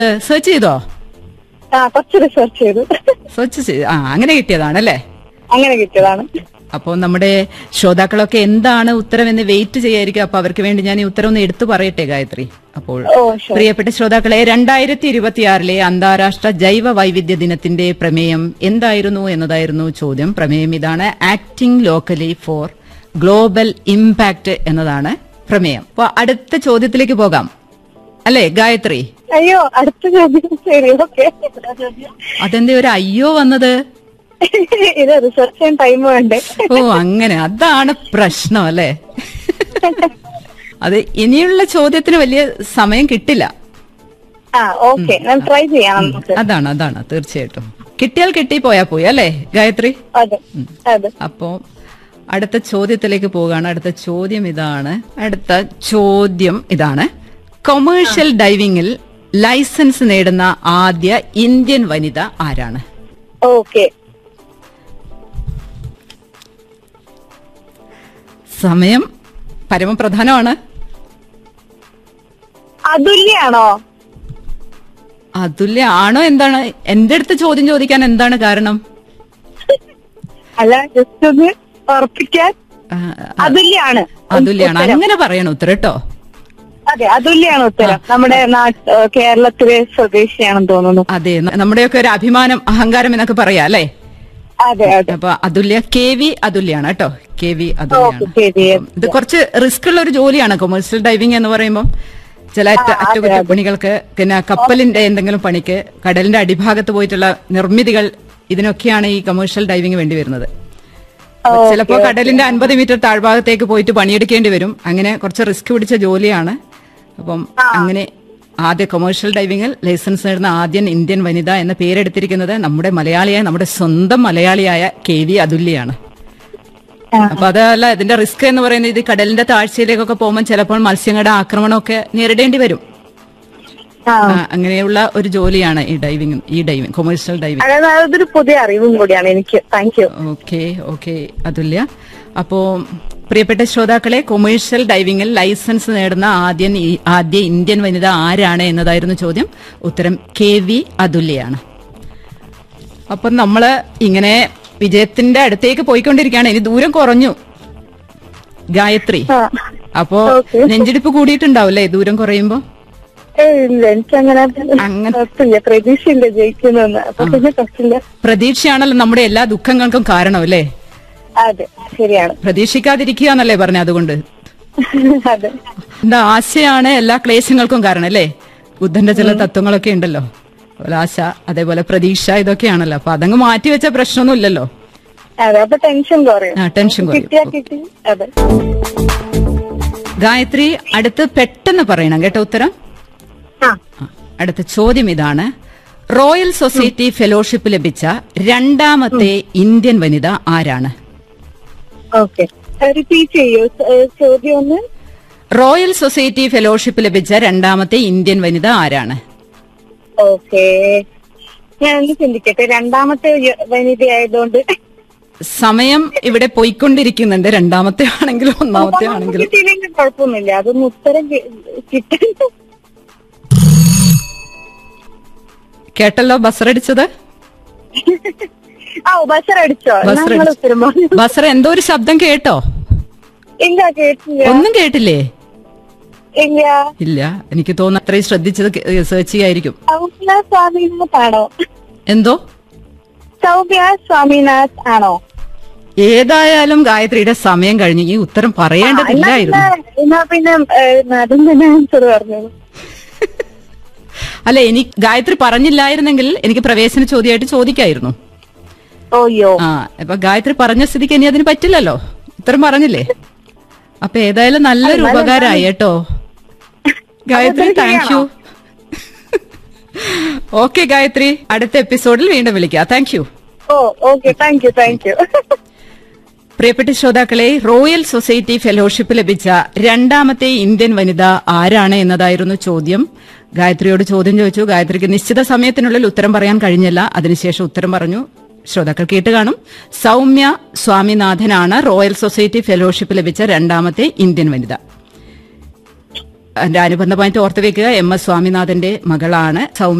Search ചെയ്തോ ആ കുറച്ച് റിസർച്ച് ചെയ്തു സെർച്ച് ചെയ്ത് ആ അങ്ങനെ കിട്ടിയതാണല്ലേ അങ്ങനെ കിട്ടിയതാണ് അപ്പോൾ നമ്മുടെ ശ്രോതാക്കളൊക്കെ എന്താണ് ഉത്തരം എന്ന് വെയിറ്റ് ചെയ്യായിരിക്കും അപ്പൊ അവർക്ക് വേണ്ടി ഞാൻ ഈ ഉത്തരം ഒന്ന് എടുത്തു പറയട്ടെ ഗായത്രി അപ്പോൾ ഓ ശരി പ്രിയപ്പെട്ട ശ്രോതാക്കളെ രണ്ടായിരത്തി ഇരുപത്തിയാറിലെ അന്താരാഷ്ട്ര ജൈവ വൈവിധ്യ ദിനത്തിന്റെ പ്രമേയം എന്തായിരുന്നു എന്നതായിരുന്നു ചോദ്യം പ്രമേയം ഇതാണ് acting locally for global impact എന്നതാണ് പ്രമേയം അപ്പോൾ അടുത്ത ചോദ്യത്തിലേക്ക് പോകാം അല്ലേ ഗായത്രി അയ്യോ അടുത്ത ചോദ്യം ശരി ഓക്കെ അതെന്തേ ഒരു അയ്യോ വന്നത് ഇത് റിസർച്ച് ചെയ്യാൻ ടൈം വേണ്ടേ ഓ അങ്ങനെ അതാണ് പ്രശ്നം അല്ലേ അത് ഇനിയുള്ള ചോദ്യത്തിന് വലിയ സമയം കിട്ടില്ല ആ ഓക്കെ ഞാൻ ട്രൈ ചെയ്യാം നമുക്ക് അതാണ് അതാണ് തീർച്ചയായിട്ടും കിട്ടിയാൽ കിട്ടി പോയാ പോയി അല്ലേ ഗായത്രി അതെ അതെ അപ്പോ അടുത്ത ചോദ്യത്തിലേക്ക് പോവുകയാണ് അടുത്ത ചോദ്യം ഇതാണ് അടുത്ത ചോദ്യം ഇതാണ് കൊമേഴ്ഷ്യൽ ഡൈവിംഗിൽ ലൈസൻസ് നേടുന്ന ആദ്യ ഇന്ത്യൻ വനിത ആരാണ് ഓക്കെ സമയം പരമപ്രധാനമാണ് അതുല്യാണോ അതുല്യ ആണോ എന്താണ് എന്റെ അടുത്ത് ചോദ്യം ചോദിക്കാൻ എന്താണ് കാരണം അല്ല ജസ്റ്റ് ഒന്ന് ഉറപ്പിക്കാൻ ആ, അതുല്യാണ് അതുല്യാണ് അങ്ങനെ പറയണം ഉത്തരം കേട്ടോ അതെ അതുല്യാണ് ഉത്തരം നമ്മുടെ നാട്ട് കേരളത്തിലെ സ്വദേശിയാണെന്ന് തോന്നുന്നു അതെ ന- നമ്മുടെയൊക്കെ ഒരു അഭിമാനം അഹങ്കാരം എന്നൊക്കെ പറയാം അല്ലേ അതെ അതെ അപ്പൊ അതുല്യ കെ വി അതുല്യാണ് കേട്ടോ കെ വി അതുല്യാണ് ഓക്കെ ശരി ഇത് കുറച്ച് റിസ്ക് ഉള്ള ഒരു ജോലിയാണ് കൊമേഴ്സ്യൽ ഡൈവിംഗ് എന്ന് പറയുമ്പോൾ ചില അറ്റ- അറ്റകുറ്റപ്പണികൾക്ക് പിന്നെ കപ്പലിന്റെ എന്തെങ്കിലും പണിക്ക് കടലിന്റെ അടിഭാഗത്ത് പോയിട്ടുള്ള നിർമ്മിതികൾ ഇതിനൊക്കെയാണ് ഈ കൊമേഴ്സ്യൽ ഡൈവിംഗ് വേണ്ടി വരുന്നത് അപ്പൊ ചിലപ്പോ കടലിന്റെ അൻപത് മീറ്റർ താഴ്ഭാഗത്തേക്ക് പോയിട്ട് പണിയെടുക്കേണ്ടി വരും അങ്ങനെ കുറച്ച് റിസ്ക് പിടിച്ച ജോലിയാണ് അപ്പം അങ്ങനെ ആദ്യ കൊമേഴ്ഷ്യൽ ഡൈവിംഗിൽ ലൈസൻസ് നേടുന്ന ആദ്യ ഇന്ത്യൻ വനിത എന്ന പേരെടുത്തിരിക്കുന്നത് നമ്മുടെ മലയാളിയായ നമ്മുടെ സ്വന്തം മലയാളിയായ കെ വി അതുല്യാണ് ആ. അപ്പൊ അതല്ല ഇതിന്റെ റിസ്ക് എന്ന് പറയുന്നത് ഇത് കടലിന്റെ താഴ്ചയിലേക്കൊക്കെ പോകുമ്പോൾ ചിലപ്പോൾ മത്സ്യങ്ങളുടെ ആക്രമണമൊക്കെ നേരിടേണ്ടി വരും ആ ആ, അങ്ങനെയുള്ള ഒരു ജോലിയാണ് ഈ ഡൈവിംഗ് ഈ ഡൈവിംഗ് കൊമേഴ്ഷ്യൽ ഡൈവിംഗ് അതായത് അതൊരു പുതിയ അറിവും കൂടിയാണ് എനിക്ക് thank you okay okay Athulya അപ്പോ പ്രിയപ്പെട്ട ശ്രോതാക്കളെ കൊമേഴ്ഷ്യൽ ഡൈവിംഗിൽ ലൈസൻസ് നേടുന്ന ആദ്യ ആദ്യ ഇന്ത്യൻ വനിത ആരാണ് എന്നതായിരുന്നു ചോദ്യം ഉത്തരം കെ വി അതുല്യാണ് അപ്പം നമ്മള് ഇങ്ങനെ വിജയത്തിന്റെ അടുത്തേക്ക് പോയിക്കൊണ്ടിരിക്കുകയാണ് ഇനി ദൂരം കുറഞ്ഞു ഗായത്രി ആ അപ്പോ Okay. നെഞ്ചിടിപ്പ് കൂടിയിട്ടുണ്ടാവില്ലേ ദൂരം കുറയുമ്പോ ഏയ് ഇല്ല എനിക്കങ്ങനെ അങ്ങനെ- കുഴപ്പമില്ല പ്രതീക്ഷയില്ല ജയിക്കുന്നെന്ന് അപ്പൊ പിന്നെ പറ്റില്ല പ്രതീക്ഷയാണല്ലോ നമ്മുടെ എല്ലാ ദുഃഖങ്ങൾക്കും കാരണം അല്ലേ അതെ ശരിയാണ് പ്രതീക്ഷിക്കാതിരിക്കുക എന്നല്ലേ പറഞ്ഞ അതുകൊണ്ട് അതെ എന്താ ആശയാണ് എല്ലാ ക്ലേശങ്ങൾക്കും കാരണം അല്ലേ ബുദ്ധന്റെ ചില തത്വങ്ങളൊക്കെ ഉണ്ടല്ലോ അതുപോലെ ആശ അതേപോലെ പ്രതീക്ഷ ഇതൊക്കെയാണല്ലോ അപ്പൊ അതങ്ങ് മാറ്റിവെച്ച പ്രശ്നമൊന്നും ഇല്ലല്ലോ അതെ അപ്പൊ ടെൻഷൻ കുറയും ആ ടെൻഷൻ കുറയും കിട്ടിയാ കിട്ടി അതെ ഗായത്രി അടുത്ത് പെട്ടെന്ന് പറയണം കേട്ടോ ഉത്തരം ആ ആ, അടുത്ത ചോദ്യം ഇതാണ് റോയൽ സൊസൈറ്റി ഫെലോഷിപ്പ് ലഭിച്ച രണ്ടാമത്തെ ഇന്ത്യൻ വനിത ആരാണ് ഓക്കെ റിപ്പീറ്റ് ചെയ്യൂ ഏഹ് ചോദ്യം ഒന്ന് റോയൽ സൊസൈറ്റി ഫെലോഷിപ്പ് ലഭിച്ച രണ്ടാമത്തെ ഇന്ത്യൻ വനിത ആരാണ് ഓക്കെ ഞാൻ ഒന്ന് ചിന്തിക്കട്ടെ രണ്ടാമത്തെ യ- വനിതയായതുകൊണ്ട് സമയം ഇവിടെ പോയിക്കൊണ്ടിരിക്കുന്നുണ്ട് രണ്ടാമത്തെ ആണെങ്കിലും ഒന്നാമത്തെ ആണെങ്കിലും കിട്ടിയില്ലെങ്കിൽ കുഴപ്പമൊന്നുമില്ല അതൊന്ന് ഉത്തരം കി- കിട്ടാൻ കേട്ടല്ലോ ബസറടിച്ചത് ആ ബസർ അടിച്ചോ ബസർ ഞങ്ങൾ അടിച്ചു. ഉത്തരം പറഞ്ഞു ബസർ എന്തോ ഒരു ശബ്ദം കേട്ടോ ഇല്ല കേട്ടില്ല ഒന്നും കേട്ടില്ലേ ഇല്ല ഇല്ല എനിക്ക് തോന്നുന്നു അത്രയും ശ്രദ്ധിച്ചത് സെർച്ച് ചെയ്യായിരിക്കും സൗമ്യ സ്വാമിനാഥ് ആണോ എന്തോ സൗമ്യ സ്വാമിനാഥ് ആണോ ഏതായാലും ഗായത്രിയുടെ സമയം കഴിഞ്ഞ് ഈ ഉത്തരം എന്നാ പറയേണ്ടതില്ലായിരുന്നു പിന്നെ- എന്നാ പിന്നെ ഏഹ്, അതും തന്നെ ആൻസർ പറഞ്ഞു അല്ല എനിക്ക് ഗായത്രി പറഞ്ഞില്ലായിരുന്നെങ്കിൽ എനിക്ക് പ്രവേശന ചോദ്യമായിട്ട് ചോദിക്കായിരുന്നു ഓയ്യോ ആ അപ്പൊ ഗായത്രി പറഞ്ഞ സ്ഥിതിക്ക് ഇനി അതിന് പറ്റില്ലല്ലോ ഉത്തരം പറഞ്ഞില്ലേ അപ്പൊ ഏതായാലും നല്ലൊരു ഉപകാരമായി കേട്ടോ Gayathri thank you okay Gayathri അടുത്ത എപ്പിസോഡിൽ വീണ്ടും വിളിക്കാം thank you oh okay thank you thank you പ്രിയപ്പെട്ട ശ്രോതാക്കളെ റോയൽ സൊസൈറ്റി ഫെലോഷിപ്പ് ലഭിച്ച രണ്ടാമത്തെ ഇന്ത്യൻ വനിത ആരാണ് എന്നതായിരുന്നു ചോദ്യം ഗായത്രിയോട് ചോദ്യം ചോദിച്ചു ഗായത്രിക്ക് നിശ്ചിത സമയത്തിനുള്ളിൽ ഉത്തരം പറയാൻ കഴിഞ്ഞില്ല അതിനുശേഷം ഉത്തരം പറഞ്ഞു ശ്രോതാക്കൾ കേട്ട് കാണും സൗമ്യ സ്വാമിനാഥനാണ് റോയൽ സൊസൈറ്റി ഫെലോഷിപ്പ് ലഭിച്ച രണ്ടാമത്തെ ഇന്ത്യൻ വനിത അതിന്റെ അനുബന്ധമായിട്ട് ഓർത്തു വെക്കുക എം എസ് സ്വാമിനാഥന്റെ മകളാണ് സൗമ്യ